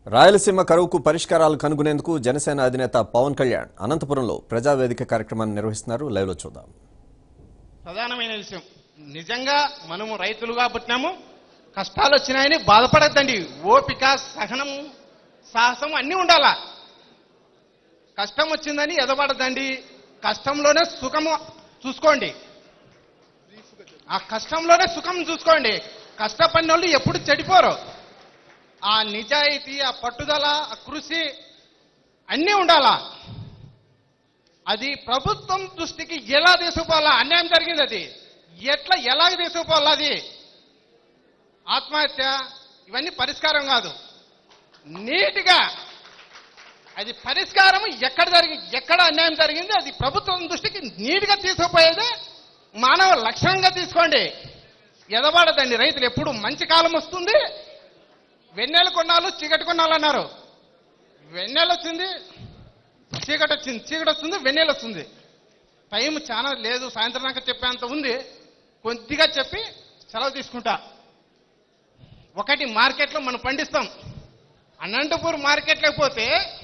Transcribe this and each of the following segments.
రాయలసీమ కరువుకు పరిష్కారాలు కనుగొనేందుకు జనసేన అధినేత పవన్ కళ్యాణ్ అనంతపురంలో ప్రజావేదిక కార్యక్రమాన్ని నిర్వహిస్తున్నారు లైవ్లో చూద్దాం ప్రధానమైన విషయం నిజంగా మనము రైతులుగా పుట్టినాము కష్టాలు వచ్చినాయని బాధపడద్దండి ఓపిక సహనము సాహసం అన్నీ ఉండాలా కష్టం వచ్చిందని ఎదబడద్దండి కష్టంలోనే సుఖము చూసుకోండి ఆ కష్టంలోనే సుఖం చూసుకోండి కష్టపడిన వాళ్ళు ఎప్పుడు చెడిపోరు ఆ నిజాయితీ ఆ పట్టుదల ఆ కృషి అన్నీ ఉండాలా అది ప్రభుత్వం దృష్టికి ఎలా తీసుకుపోవాలా అన్యాయం జరిగింది అది ఎట్లా ఎలాగ తీసుకుపోవాలా అది ఆత్మహత్య ఇవన్నీ పరిష్కారం కాదు నీట్గా అది పరిష్కారం ఎక్కడ జరిగి ఎక్కడ అన్యాయం జరిగింది అది ప్రభుత్వం దృష్టికి నీట్గా తీసుకుపోయేదే మానవ లక్ష్యంగా తీసుకోండి ఎదబడదండి రైతులు ఎప్పుడు మంచి కాలం వస్తుంది వెన్నెల కొన్నాళ్ళు చీకటి కొన్నాళ్ళు అన్నారు వెన్నెల వచ్చింది చీకటి వచ్చింది చీకటి వస్తుంది వెన్నెల వస్తుంది టైం చాలా లేదు సాయంత్రం దాకా చెప్పేంత ఉంది కొద్దిగా చెప్పి సెలవు తీసుకుంటా ఒకటి మార్కెట్లో మనం పండిస్తాం అనంతపూర్ మార్కెట్లోకి పోతే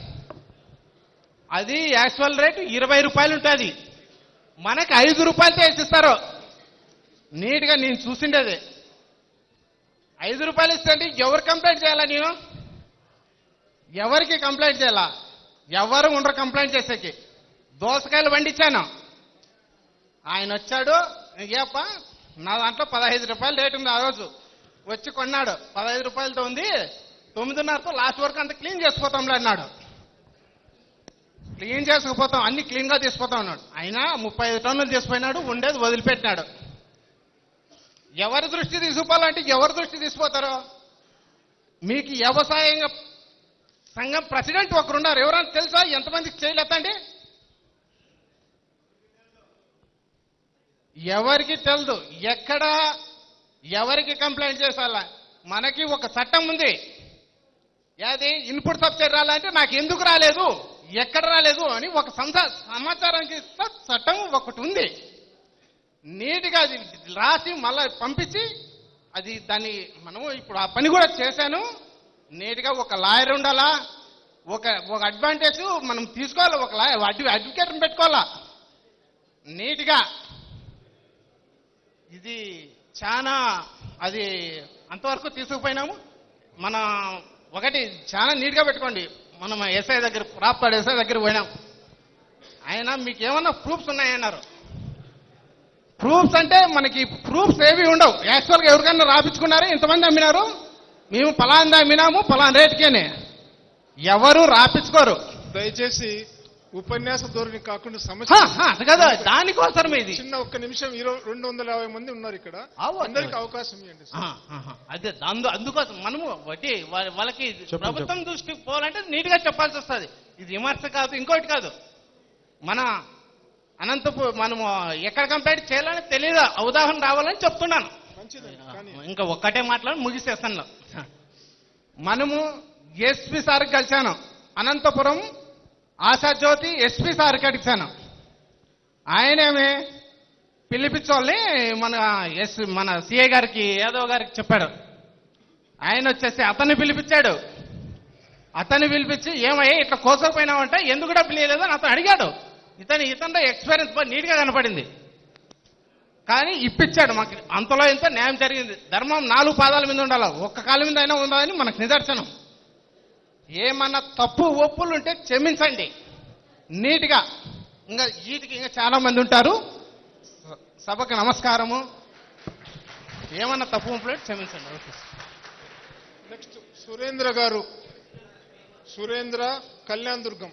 అది యాక్చువల్ రేటు ఇరవై రూపాయలు ఉంటుంది మనకి ఐదు రూపాయలతో వేసిస్తారు నీట్గా నేను చూసిండేది ఐదు రూపాయలు ఇస్తే ఎవరు కంప్లైంట్ చేయాలా నేను ఎవరికి కంప్లైంట్ చేయాలా ఎవరు ఉండరు కంప్లైంట్ చేసేకి దోసకాయలు పండించాను ఆయన వచ్చాడు ఏప్ప నా దాంట్లో పదహైదు రూపాయలు రేటు ఉంది ఆ రోజు వచ్చి కొన్నాడు పదహైదు రూపాయలతో ఉంది తొమ్మిదిన్నరతో లాస్ట్ వరకు అంత క్లీన్ చేసుకుపోతాంలే అన్నాడు క్లీన్ చేసుకుపోతాం అన్ని క్లీన్గా తీసుకుపోతాం అన్నాడు అయినా ముప్పై ఐదు టన్నులు తీసుకుపోయినాడు ఉండేది వదిలిపెట్టినాడు ఎవరి దృష్టి తీసుకుపోవాలంటే ఎవరి దృష్టి తీసుకుపోతారో మీకు వ్యవసాయంగా సంఘం ప్రెసిడెంట్ ఒకరున్నారు ఎవరైనా తెలుసా ఎంతమందికి చేయలేదండి ఎవరికి తెలదు ఎక్కడ ఎవరికి కంప్లైంట్ చేసాలా మనకి ఒక చట్టం ఉంది ఏది ఇన్పుట్ సబ్సిడీ రాలంటే నాకు ఎందుకు రాలేదు ఎక్కడ రాలేదు అని ఒక సంస- సమాచారానికి ఇస్తా చట్టం ఒకటి ఉంది నీట్గా అది రాసి మళ్ళీ పంపించి అది దాన్ని మనము ఇప్పుడు ఆ పని కూడా చేశాను నీట్గా ఒక లాయర్ ఉండాలా ఒక ఒక అడ్వాంటేజ్ మనం తీసుకోవాలి ఒక లాయర్ అడ్వకేట్ని పెట్టుకోవాలా నీట్గా ఇది చాలా అది అంతవరకు తీసుకుపోయినాము మన ఒకటి చాలా నీట్గా పెట్టుకోండి మనం ఎస్ఐ దగ్గర రాప్తాడు ఎస్ఐ దగ్గర పోయినాం ఆయన మీకు ఏమన్నా ప్రూఫ్స్ ఉన్నాయన్నారు ప్రూఫ్స్ అంటే మనకి ప్రూఫ్స్ ఏవి ఉండవు యాక్చువల్గా ఎవరికైనా రాపించుకున్నారా ఇంతమంది అమ్మినారు మేము పలాంది అమ్మినాము పలానా రేటుకేనే ఎవరు రాపించుకోరు దయచేసి ఉపన్యాస ధోరణి కాకుండా హ, సమస్య హ, అది కదా దానికోసం ఇది చిన్న ఒక్క నిమిషం ఇరవై రెండు వందల యాభై మంది ఉన్నారు ఇక్కడ అవ్వ. అందరికి అవకాశం ఇవ్వండి ఆ, ఆహా. అదే అందు అందుకోసం మనము వడ్డీ వా- వాళ్ళకి ప్రభుత్వం దృష్టికి పోవాలంటే నీట్ గా చెప్పాల్సి వస్తుంది ఇది విమర్శ కాదు ఇంకోటి కాదు మన అనంతపూర్ మనము ఎక్కడ కంప్లైంట్ చేయాలని తెలియదు అవగాహన రావాలని చెప్తున్నాను మంచిదండి కానీ ఇంకా ఒక్కటే మాట్లాడి ముగిసేస్తాను మనము ఎస్పీ సార్ కలిశాను అనంతపురం ఆశాజ్యోతి ఎస్పీ సార్ కలిశాను ఆయనేమి పిలిపించోళ్ళని మన ఎస్ మన సిఐ గారికి యాదవ్ గారికి చెప్పాడు ఆయన వచ్చేసి అతన్ని పిలిపించాడు అతన్ని పిలిపించి ఏమయ్యా ఇట్లా కోసకపోయినావంటే ఎందుకు డబ్బులు ఇవ్వలేదు అని అతను అడిగాడు ఇతను ఇతనిలో ఎక్స్పీరియన్స్ బాగా నీట్గా కనపడింది కానీ ఇప్పించాడు మాకు అంతలో ఇంత న్యాయం జరిగింది ధర్మం నాలుగు పాదాల మీద ఉండాలి ఒక్క కాళ్ళ మీద అయినా ఉండాలని మనకు నిదర్శనం ఏమన్నా తప్పు ఒప్పులు ఉంటే క్షమించండి నీట్గా ఇంకా వీటికి ఇంకా చాలా మంది ఉంటారు స- సభకు నమస్కారము ఏమన్నా తప్పు ఒప్పులు ఉంటే క్షమించండి ఓకే నెక్స్ట్ సురేంద్ర గారు సురేంద్ర కళ్యాణ్ దుర్గం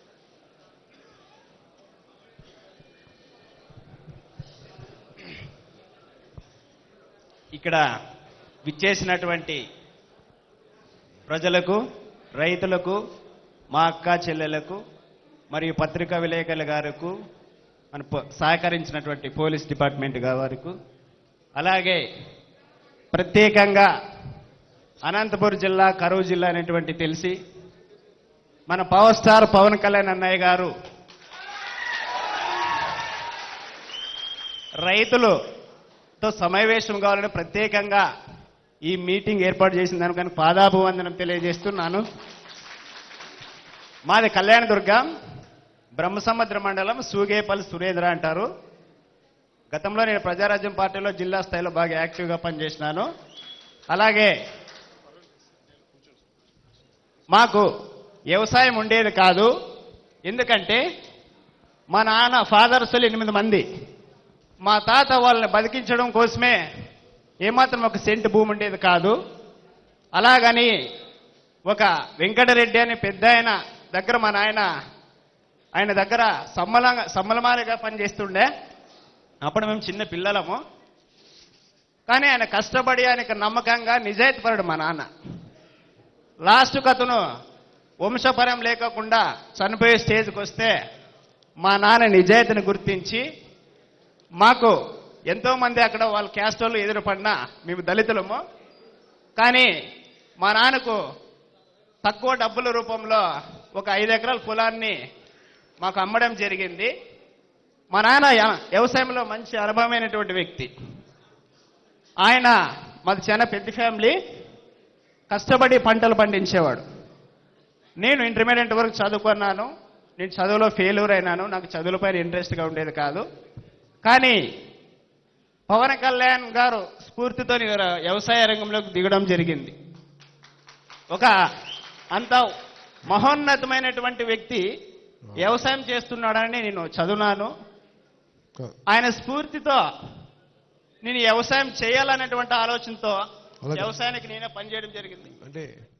ఇక్కడ విచ్చేసినటువంటి ప్రజలకు రైతులకు మా అక్క చెల్లెలకు మరియు పత్రికా విలేకరుల గారికి మన ప- సహకరించినటువంటి పోలీస్ డిపార్ట్మెంట్ గారికి అలాగే ప్రత్యేకంగా అనంతపురం జిల్లా కరువు జిల్లా అనేటువంటి తెలిసి మన పవర్ స్టార్ పవన్ కళ్యాణ్ అన్నయ్య గారు రైతులతో సమావేశం కావాలని ప్రత్యేకంగా ఈ మీటింగ్ ఏర్పాటు చేసిన దానికని పాదాభివందనం తెలియజేస్తున్నాను మాది కళ్యాణదుర్గం బ్రహ్మసముద్ర మండలం సూగేపల్లి సురేంద్ర అంటారు గతంలో నేను ప్రజారాజ్యం పార్టీలో జిల్లా స్థాయిలో బాగా యాక్టివ్గా పనిచేసినాను అలాగే మాకు వ్యవసాయం ఉండేది కాదు ఎందుకంటే మా నాన్న ఫాదర్స్లు ఎనిమిది మంది మా తాత వాళ్ళని బతికించడం కోసమే ఏమాత్రం ఒక సెంటు భూమి ఉండేది కాదు అలాగని ఒక వెంకటరెడ్డి అనే పెద్ద ఆయన దగ్గర మా నాయన ఆయన దగ్గర సమ్మలంగా సమ్మలమాలిగా పనిచేస్తుండే అప్పుడు మేము చిన్న పిల్లలము కానీ ఆయన కష్టపడి ఆయనకు నమ్మకంగా నిజాయితీపరుడు మా నాన్న లాస్ట్కి అతను వంశపరం లేకుండా చనిపోయే స్టేజ్కి వస్తే మా నాన్న నిజాయితీని గుర్తించి మాకు ఎంతో మంది అక్కడ వాళ్ళ క్యాస్ట్ వాళ్ళు ఎదురుపడినా మేము దళితులము కానీ మా నాన్నకు తక్కువ డబ్బుల రూపంలో ఒక ఐదు ఎకరాల పొలాన్ని మాకు అమ్మడం జరిగింది మా నాన్న య- వ్యవసాయంలో మంచి అనుభవమైనటువంటి వ్యక్తి ఆయన మాది చాలా పెద్ద ఫ్యామిలీ కష్టపడి పంటలు పండించేవాడు నేను ఇంటర్మీడియట్ వరకు చదువుకున్నాను నేను చదువులో ఫెయిల్యూర్ అయినాను నాకు చదువులపైన ఇంట్రెస్ట్గా ఉండేది కాదు కానీ పవన్ కళ్యాణ్ గారు స్ఫూర్తితో నేను వ్యవసాయ రంగంలోకి దిగడం జరిగింది ఒక అంత మహోన్నతమైనటువంటి వ్యక్తి వ్యవసాయం చేస్తున్నాడని నేను చదువునాను ఆయన స్ఫూర్తితో నేను వ్యవసాయం చేయాలనేటువంటి ఆలోచనతో అలాగే. వ్యవసాయానికి నేనే పనిచేయడం జరిగింది అంటే